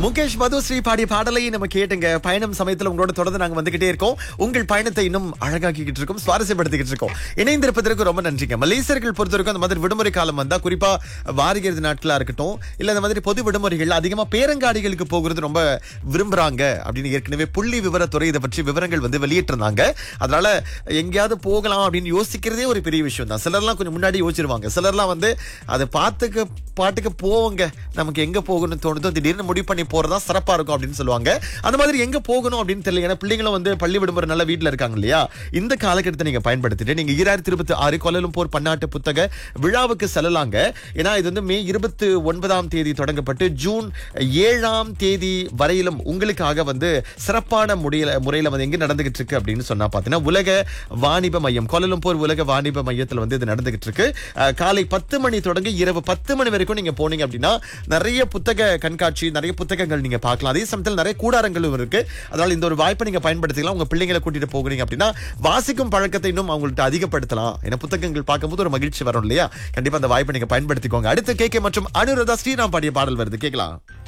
முகேஷ் மதுஸ்ரீ பாடிய பாடலை நம்ம கேட்டுங்க பயணம் சமயத்துல உங்களோட தொடர்ந்து நாங்க வந்துகிட்டே இருக்கோம் உங்கள் பயணத்தை இன்னும் அழகாக்கிட்டு இருக்கோம் சுவாரஸ்யப்படுத்திக்கிட்டு இருக்கோம் இணைந்திருப்பதற்கு ரொம்ப நன்றிங்க மலேசியர்கள் பொறுத்த வரைக்கும் அந்த மாதிரி விடுமுறை காலம் வந்தா குறிப்பா வாரிகிறது நாட்களா இருக்கட்டும் இல்ல இந்த மாதிரி பொது விடுமுறைகள் அதிகமா பேரங்காடிகளுக்கு போகிறது ரொம்ப விரும்புறாங்க அப்படின்னு ஏற்கனவே புள்ளி விவரத்துறை இதை பற்றி விவரங்கள் வந்து வெளியிட்டிருந்தாங்க அதனால எங்கேயாவது போகலாம் அப்படின்னு யோசிக்கிறதே ஒரு பெரிய விஷயம் தான் சிலர்லாம் கொஞ்சம் முன்னாடி யோசிச்சிருவாங்க சிலர்லாம் வந்து அதை பார்த்துக்க பாட்டுக்கு போவோங்க நமக்கு எங்க போகணும்னு தோணுதோ திடீர்னு முடிவு பண்ணி போறதா சிறப்பா இருக்கும் அப்படின்னு சொல்லுவாங்க அந்த மாதிரி எங்க போகணும் அப்படின்னு தெரியல ஏன்னா பிள்ளைங்களும் வந்து பள்ளி விடுமுறை நல்ல வீட்ல இருக்காங்க இல்லையா இந்த காலகட்டத்தை நீங்க பயன்படுத்திட்டு நீங்க ஈராயிரத்தி இருபத்தி ஆறு கோலலும்பூர் பன்னாட்டு புத்தக விழாவுக்கு செல்லலாங்க ஏன்னா இது வந்து மே இருபத்தி ஒன்பதாம் தேதி தொடங்கப்பட்டு ஜூன் ஏழாம் தேதி வரையிலும் உங்களுக்காக வந்து சிறப்பான முறையில முறையில வந்து எங்க நடந்துகிட்டு இருக்கு அப்படின்னு சொன்னா பாத்தீங்கன்னா உலக வாணிப மையம் கோலலும்பூர் உலக வாணிப மையத்துல வந்து இது நடந்துகிட்டு இருக்கு அஹ், காலை பத்து மணி தொடங்கி இரவு பத்து மணி வரைக்கும் நீங்க போனீங்க அப்படின்னா நிறைய புத்தக கண்காட்சி நிறைய புத்தகங்கள் நீங்க பார்க்கலாம் அதே சமயத்தில் நிறைய கூடாரங்களும் இருக்கு அதனால இந்த ஒரு வாய்ப்பை நீங்க பயன்படுத்திக்கலாம் உங்க பிள்ளைங்களை கூட்டிட்டு போகிறீங்க அப்படின்னா வாசிக்கும் பழக்கத்தை இன்னும் அவங்கள்ட்ட அதிகப்படுத்தலாம் ஏன்னா புத்தகங்கள் பார்க்கும்போது ஒரு மகிழ்ச்சி வரும் இல்லையா கண்டிப்பா அந்த வாய்ப்பை நீங்க பயன்படுத்திக்கோங்க அடுத்து கே மற்றும் அனுராதா ஸ்ரீராம் பாடிய பாடல் வருது கேட்கலாம்